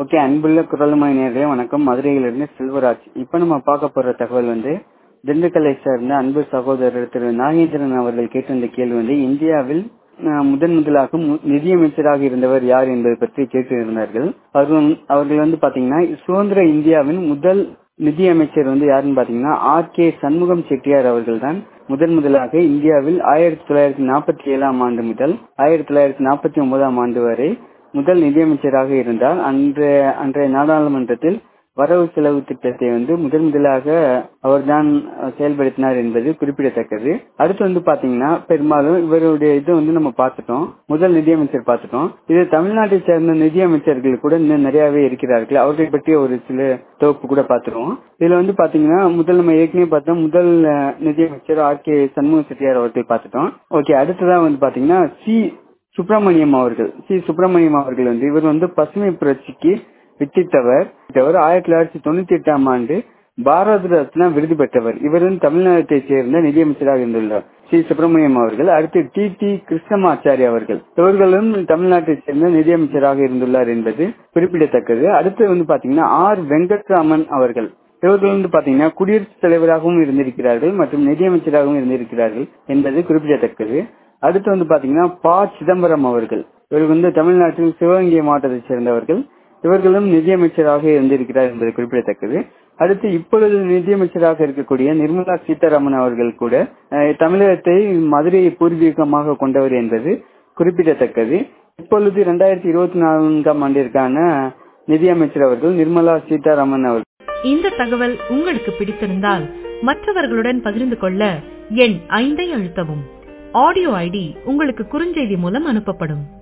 okay அன்புள்ள குரல்மணி நேர்களே வணக்கம் மதுரையிலிருந்து செல்வராஜ் இப்போ நம்ம பார்க்க போற தகவல் வந்து திண்டுக்கல்லை சார்ந்த அன்பு சகோதரர் திரு நாகேந்திரன் அவர்கள் கேட்டிருந்த கேள்வி வந்து இந்தியாவில் அஹ், முதன் முதலாக மு- நிதியமைச்சராக இருந்தவர் யார் என்பது பற்றி கேட்டிருந்தார்கள் அவர்கள் அவர்கள் வந்து பாத்தீங்கன்னா சுதந்திர இந்தியாவின் முதல் நிதியமைச்சர் வந்து யாருன்னு பாத்தீங்கன்னா ஆர் கே சண்முகம் செட்டியார் அவர்கள் தான் முதன் முதலாக இந்தியாவில் ஆயிரத்தி தொள்ளாயிரத்தி நாற்பத்தி ஏழாம் ஆண்டு முதல் ஆயிரத்தி தொள்ளாயிரத்தி நாற்பத்தி ஒன்பதாம் ஆண்டு வரை முதல் நிதியமைச்சராக இருந்தார் அன்றைய அன்றைய நாடாளுமன்றத்தில் வரவு செலவு திட்டத்தை வந்து முதன் முதலாக அவர்தான் அஹ், செயல்படுத்தினார் என்பது குறிப்பிடத்தக்கது அடுத்து வந்து பாத்தீங்கன்னா பெரும்பாலும் இவருடைய இது வந்து நம்ம பார்த்துட்டோம் முதல் நிதியமைச்சர் பார்த்துட்டோம் இது தமிழ்நாட்டை சேர்ந்த நிதியமைச்சர்கள் கூட இன்னும் நிறையவே இருக்கிறார்கள் அவர்களை பற்றிய ஒரு சில தொகுப்பு கூட பார்த்துருவோம் இதுல வந்து பாத்தீங்கன்னா முதல் நம்ம ஏற்கனவே பார்த்தோம் முதல் அஹ், நிதியமைச்சர் ஆர் கே சண்முக செட்டியார் அவர்கள் பார்த்துட்டோம் ஓகே அடுத்ததா வந்து பாத்தீங்கன்னா சி சுப்பிரமணியம் அவர்கள் சி சுப்பிரமணியம் அவர்கள் வந்து இவர் வந்து பசுமை புரட்சிக்கு வித்திட்டவர் வித்திட்டவர் ஆயிரத்தி தொள்ளாயிரத்தி தொண்ணூத்தி எட்டாம் ஆண்டு பாரத ரத்னா விருது பெற்றவர் இவர் வந்து தமிழ்நாட்டை சேர்ந்த நிதியமைச்சராக இருந்துள்ளார் சி சுப்பிரமணியம் அவர்கள் அடுத்து டி டி கிருஷ்ணமாச்சாரி அவர்கள் இவர்களும் தமிழ்நாட்டை சேர்ந்த நிதியமைச்சராக இருந்துள்ளார் என்பது குறிப்பிடத்தக்கது அடுத்து வந்து பாத்தீங்கன்னா ஆர் வெங்கட்ராமன் அவர்கள் இவர்கள் வந்து பாத்தீங்கன்னா குடியரசுத் தலைவராகவும் இருந்திருக்கிறார்கள் மற்றும் நிதியமைச்சராகவும் இருந்திருக்கிறார்கள் என்பது குறிப்பிடத்தக்கது அடுத்து வந்து பாத்தீங்கன்னா ப சிதம்பரம் அவர்கள் இவர்கள் வந்து தமிழ்நாட்டில் சிவகங்கை மாவட்டத்தைச் சேர்ந்தவர்கள் இவர்களும் நிதியமைச்சராக இருந்திருக்கிறார் என்பது குறிப்பிடத்தக்கது அடுத்து இப்பொழுது நிதியமைச்சராக இருக்கக்கூடிய நிர்மலா சீதாராமன் அவர்கள் கூட அஹ், தமிழகத்தை மதுரையை பூர்வீகமாக கொண்டவர் என்பது குறிப்பிடத்தக்கது இப்பொழுது இரண்டாயிரத்தி இருபத்தி நான்காம் ஆண்டிற்கான நிதியமைச்சர் அவர்கள் நிர்மலா சீதாராமன் அவர்கள் இந்த தகவல் உங்களுக்கு பிடித்திருந்தால் மற்றவர்களுடன் பகிர்ந்து கொள்ள எண் ஐந்தை அழுத்தவும் ஆடியோ ஐடி உங்களுக்கு குறுஞ்செய்தி மூலம் அனுப்பப்படும்